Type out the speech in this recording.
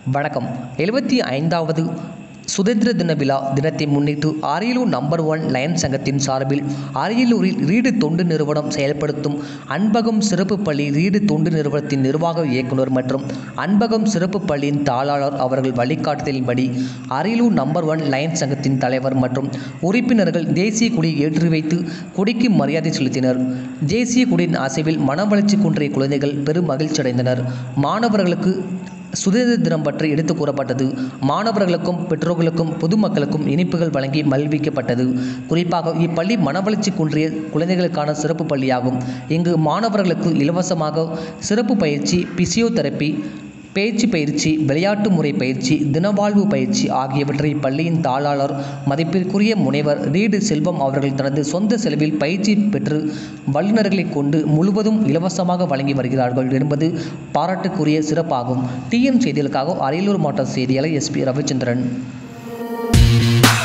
வணக்கம் எழுபத்தி ஐந்தாவது சுதந்திர தின விழா தினத்தை முன்னிட்டு அரியலூர் நம்பர் ஒன் லயன்ஸ் சங்கத்தின் சார்பில் அரியலூரில் ரீடு தொண்டு நிறுவனம் செயல்படுத்தும் அன்பகம் சிறப்பு பள்ளி ரீடு தொண்டு நிறுவனத்தின் நிர்வாக இயக்குனர் மற்றும் அன்பகம் சிறப்பு பள்ளியின் தாளாளர் அவர்கள் வழிகாட்டுதலின்படி அரியலூர் நம்பர் ஒன் லயன்ஸ் சங்கத்தின் தலைவர் மற்றும் உறுப்பினர்கள் தேசிய கொடியை ஏற்றி வைத்து கொடிக்கு மரியாதை செலுத்தினர் தேசிய கொடியின் அசைவில் மனவளர்ச்சி குன்றிய குழந்தைகள் பெரும் மகிழ்ச்சியடைந்தனர் மாணவர்களுக்கு சுதந்திர தினம் பற்றி எடுத்து கூறப்பட்டது மாணவர்களுக்கும் பெற்றோர்களுக்கும் பொதுமக்களுக்கும் இனிப்புகள் வழங்கி மகிழ்விக்கப்பட்டது குறிப்பாக இப்பள்ளி மனவளர்ச்சி குன்றிய குழந்தைகளுக்கான சிறப்பு பள்ளியாகும் இங்கு மாணவர்களுக்கு இலவசமாக சிறப்பு பயிற்சி பிசியோதெரப்பி பேச்சு பயிற்சி விளையாட்டு முறை பயிற்சி தினவாழ்வு பயிற்சி ஆகியவற்றை பள்ளியின் தாளாளர் மதிப்பிற்குரிய முனைவர் ரீடு செல்வம் அவர்கள் தனது சொந்த செலவில் பயிற்சி பெற்று வல்லுநர்களை கொண்டு முழுவதும் இலவசமாக வழங்கி வருகிறார்கள் என்பது பாராட்டுக்குரிய சிறப்பாகும் டிஎம் செய்திகளுக்காக அரியலூர் மாவட்ட செய்தியாளர் எஸ்பி ரவிச்சந்திரன்